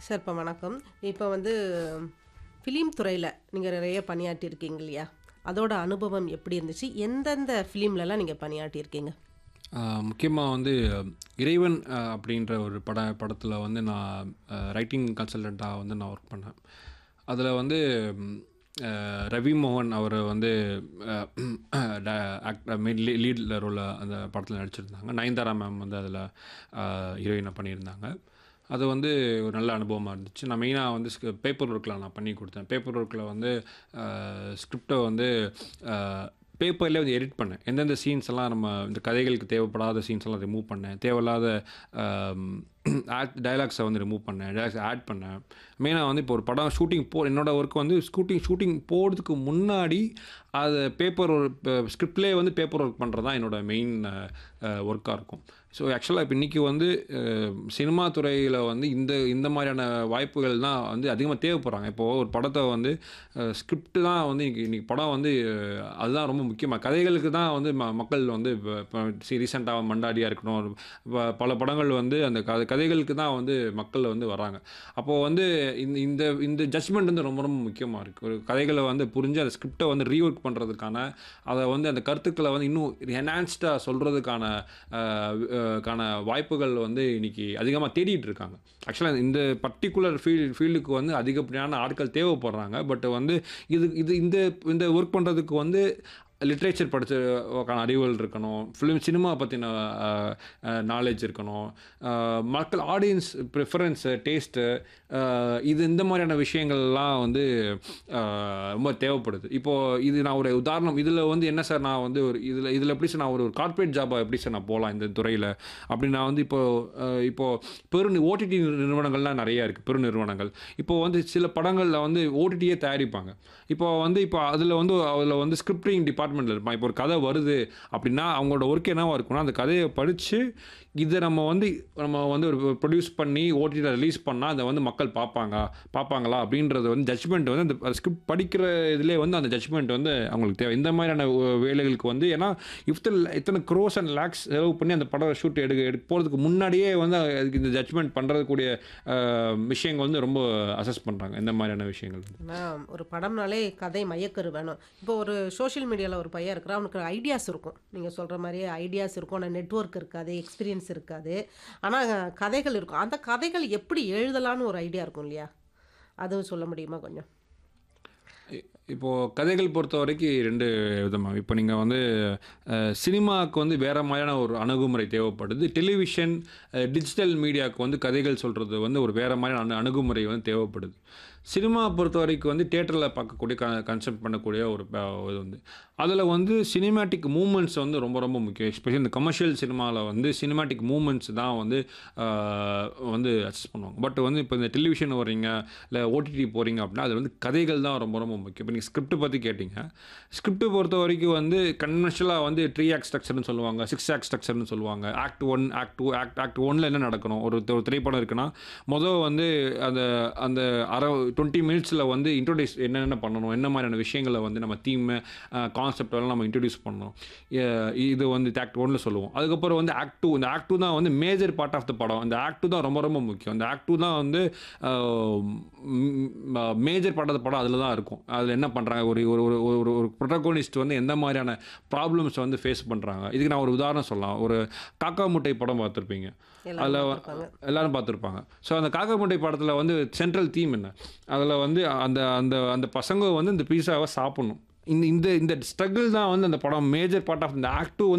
Sir இப்போ வணக்கம் இப்போ வந்து ஃபிலிம் துறையில் நீங்கள் நிறைய பணியாற்றியிருக்கீங்க இல்லையா அதோட அனுபவம் எப்படி இருந்துச்சு எந்தெந்த ஃபிலிம்லலாம் நீங்கள் பணியாற்றியிருக்கீங்க முக்கியமாக வந்து இறைவன் அஹ், அப்படின்ற ஒரு பட படத்தில் வந்து நான் ரைட்டிங் கன்சல்டண்ட்டாக வந்து நான் ஒர்க் பண்ணேன் அதில் வந்து ம், அஹ், ரவி மோகன் அவர் வந்து லீடில் ரோல அந்த படத்தில் நடிச்சிருந்தாங்க நயன்தாரா மேம் வந்து அதில் ஹீரோயினை பண்ணியிருந்தாங்க அது வந்து ஒரு நல்ல அனுபவமாக இருந்துச்சு நான் மெயினாக வந்து பேப்பர் ஒர்க்கில் நான் பண்ணி கொடுத்தேன் பேப்பர் ஒர்க்கில் வந்து ஸ்கிரிப்டை வந்து பேப்பர்லேயே வந்து எடிட் பண்ணேன் எந்தெந்த சீன்ஸ் எல்லாம் நம்ம இந்த கதைகளுக்கு தேவைப்படாத சீன்ஸ் எல்லாம் ரிமூவ் பண்ணேன் தேவையில்லாத ஆட் டைலாக்ஸை வந்து ரிமூவ் பண்ணேன் டைலாக்ஸ் ஆட் பண்ணேன் மெயினாக வந்து இப்போ ஒரு படம் ஷூட்டிங் போ என்னோட ஒர்க் வந்து ஷூட்டிங் ஷூட்டிங் போகிறதுக்கு முன்னாடி அது பேப்பர் ஒரு ஸ்கிரிப்ட்லேயே வந்து பேப்பர் ஒர்க் பண்ணுறது தான் என்னோட மெயின் ஒர்க்காக இருக்கும் ஸோ ஆக்சுவலாக இப்போ இன்றைக்கி வந்து அஹ், சினிமா துறையில் வந்து இந்த இந்த மாதிரியான வாய்ப்புகள் தான் வந்து அதிகமாக தேவைப்படுறாங்க இப்போது ஒரு படத்தை வந்து ஸ்கிரிப்ட் தான் வந்து இன்னைக்கு இன்னைக்கு படம் வந்து அஹ், அதுதான் ரொம்ப முக்கியமாக கதைகளுக்கு தான் வந்து ம மக்கள் வந்து இப்போ ரீசெண்டாக மண்டாடியாக இருக்கணும் ஒரு ப- பல படங்கள் வந்து அந்த கதை கதைகளுக்கு தான் வந்து மக்கள் வந்து வராங்க அப்போது வந்து இந்த இந்த இந்த ஜட்ஜ்மெண்ட் வந்து ரொம்ப ரொம்ப முக்கியமாக இருக்குது ஒரு கதைகளை வந்து புரிஞ்சு அந்த ஸ்கிரிப்டை வந்து ரீஒர்க் பண்ணுறதுக்கான அதை வந்து அந்த கருத்துக்களை வந்து இன்னும் என்ஹான்ஸ்டாக சொல்கிறதுக்கான கான வாய்ப்புகள் வந்து இன்னைக்கு அதிகமாக தேடிட்டு இருக்காங்க ஆக்சுவலாக இந்த பர்டிகுலர் ஃபீல்ட் ஃபீல்டுக்கு வந்து அதிகப்படியான ஆட்கள் தேவைப்படுறாங்க பட் வந்து இது இது இந்த இந்த ஒர்க் பண்ணுறதுக்கு வந்து லிட்ரேச்சர் படிச்ச அறிவுகள் இருக்கணும் ஃபிலிம் சினிமா பற்றின நாலேஜ் இருக்கணும் அஹ், மக்கள் ஆடியன்ஸ் ப்ரிஃபரன்ஸு டேஸ்ட்டு இது இந்த மாதிரியான விஷயங்கள்லாம் வந்து அஹ், ரொம்ப தேவைப்படுது இப்போது இது நான் ஒரு உதாரணம் இதில் வந்து என்ன சார் நான் வந்து ஒரு இதில் இதில் எப்படி சார் நான் ஒரு கார்ப்பரேட் ஜாபாக எப்படி சார் நான் போகலாம் இந்த துறையில் அப்படி நான் வந்து இப்போது இப்போது பெரு ஓடிடி நிறுவனங்கள்லாம் நிறைய இருக்குது பெரு நிறுவனங்கள் இப்போது வந்து சில படங்களில் வந்து ஓடிடியே தயாரிப்பாங்க இப்போ வந்து இப்போ அதில் வந்து அதில் வந்து ஸ்கிரிப்டிங் டிபார்ட்மெண்ட்டில் இருப்பான் இப்போ ஒரு கதை வருது அப்படின்னா அவங்களோட ஒர்க் என்னவா இருக்கும்னா அந்த கதையை படித்து இதை நம்ம வந்து நம்ம வந்து ஒரு ப்ரொடியூஸ் பண்ணி ஓடிடியில் ரிலீஸ் பண்ணால் அதை வந்து மக்கள் பார்ப்பாங்க பார்ப்பாங்களா அப்படின்றது வந்து ஜட்ஜ்மெண்ட் வந்து அந்த ஸ்கிரிப்ட் படிக்கிற இதிலே வந்து அந்த ஜட்ஜ்மெண்ட் வந்து அவங்களுக்கு தேவை இந்த மாதிரியான ஒ- வேலைகளுக்கு வந்து ஏன்னா இத்தனை இத்தனை க்ரோஸ் அண்ட் லேக்ஸ் செலவு பண்ணி அந்த படம் ஷூட் எடுக்க எடு போகிறதுக்கு முன்னாடியே வந்து அதுக்கு இந்த ஜட்ஜ்மெண்ட் பண்ணுறதுக்கூடிய விஷயங்கள் வந்து ரொம்ப அசஸ் பண்ணுறாங்க இந்த மாதிரியான விஷயங்கள் வந்து ஏன்னா ஒரு படம்னாலே கதை மையக்கரு வேணும் இப்போ ஒரு சோஷியல் மீடியாவில் ஒரு பையன் இருக்கிறான் அவனுக்கு ஐடியாஸ் இருக்கும் நீங்கள் சொல்கிற மாதிரியே ஐடியாஸ் இருக்கும் ஆனால் நெட்வொர்க் இருக்காது எக்ஸ்பீரியன்ஸ் இருக்காது ஆனால் கதைகள் இருக்கும் அந்த கதைகள் எப்படி எழுதலான்னு ஒரு ஐடியா இருக்கும் இல்லையா அதுவும் சொல்ல முடியுமா கொஞ்சம் இ- இப்போ கதைகள் பொறுத்த வரைக்கும் ரெண்டு விதமாக இப்போ நீங்கள் வந்து அஹ், சினிமாவுக்கு வந்து வேற மாதிரியான ஒரு அணுகுமுறை தேவைப்படுது டெலிவிஷன் டிஜிட்டல் மீடியாவுக்கு வந்து கதைகள் சொல்கிறது வந்து ஒரு வேற மாதிரியான அணு அணுகுமுறை வந்து தேவைப்படுது சினிமா பொறுத்த வரைக்கும் வந்து தேட்டரில் பார்க்கக்கூடிய க கன்செப்ட் பண்ணக்கூடிய ஒரு ப- இது வந்து அதில் வந்து சினிமேட்டிக் மூமெண்ட்ஸ் வந்து ரொம்ப ரொம்ப முக்கியம் எஸ்பெஷலி இந்த கமர்ஷியல் சினிமாவில் வந்து சினிமேட்டிக் மூமெண்ட்ஸ் தான் வந்து ஆஹ், வந்து அசஸ் பண்ணுவாங்க பட் வந்து இப்போ இந்த டெலிவிஷன் வரீங்க இல்லை ஓடிடி போகிறீங்க அப்படின்னா அது வந்து கதைகள் தான் ரொம்ப ரொம்ப முக்கியம் இப்போ நீங்கள் ஸ்கிரிப்ட் பற்றி கேட்டிங்க ஸ்கிரிப்ட் பொறுத்த வரைக்கும் வந்து கன்வென்ஷனலாக வந்து த்ரீ ஆக்ட் ஸ்ட்ரக்சர்னு சொல்லுவாங்க சிக்ஸ் ஆக்ட் ஸ்ட்ரக்சர்னு சொல்லுவாங்க act one act two act act ஒன்ல என்ன நடக்கணும் ஒரு ஒரு திரைப்படம் இருக்குன்னா மொதல் வந்து அந்த அந்த அரை டுவெண்ட்டி மினிட்ஸில் வந்து இன்ட்ரோடியூஸ் என்னென்ன பண்ணணும் என்ன மாதிரியான விஷயங்களை வந்து நம்ம தீம் கான்செப்ட் எல்லாம் நம்ம இன்ட்ரடியூஸ் பண்ணணும் எ- இது வந்து ஆக்ட் ஒன்ல சொல்லுவோம் அதுக்கப்புறம் வந்து ஆக்ட் டூ இந்த ஆக்ட் டூ தான் வந்து மேஜர் பார்ட் ஆஃப் த படம் இந்த ஆக்ட் டூ தான் ரொம்ப ரொம்ப முக்கியம் இந்த ஆக்ட் டூ தான் வந்து மேஜர் பார்ட் ஆஃப் த படம் அதில் தான் இருக்கும் அதில் என்ன பண்ணுறாங்க ஒரு ஒரு ஒரு ஒரு ஒரு ப்ரொட்டகோனிஸ்ட் வந்து எந்த மாதிரியான ப்ராப்ளம்ஸ் வந்து ஃபேஸ் பண்ணுறாங்க இதுக்கு நான் ஒரு உதாரணம் சொல்லலாம் ஒரு காக்கா முட்டை படம் பார்த்துருப்பீங்க எல்லாரும் அதில் பார்த்திருப்பாங்க. எல்லாரும் பார்த்துருப்பாங்க ஸோ அந்த காக்கா முட்டை படத்தில் வந்து சென்ட்ரல் தீம் என்ன அதில் வந்து அந்த அந்த அந்த பசங்க வந்து இந்த பீஸாவை சாப்பிடணும் இந்த இந்த இந்த ஸ்ட்ரகிள் தான் வந்து அந்த படம் மேஜர் பார்ட் ஆஃப் இந்த ஆக்ட் வந்து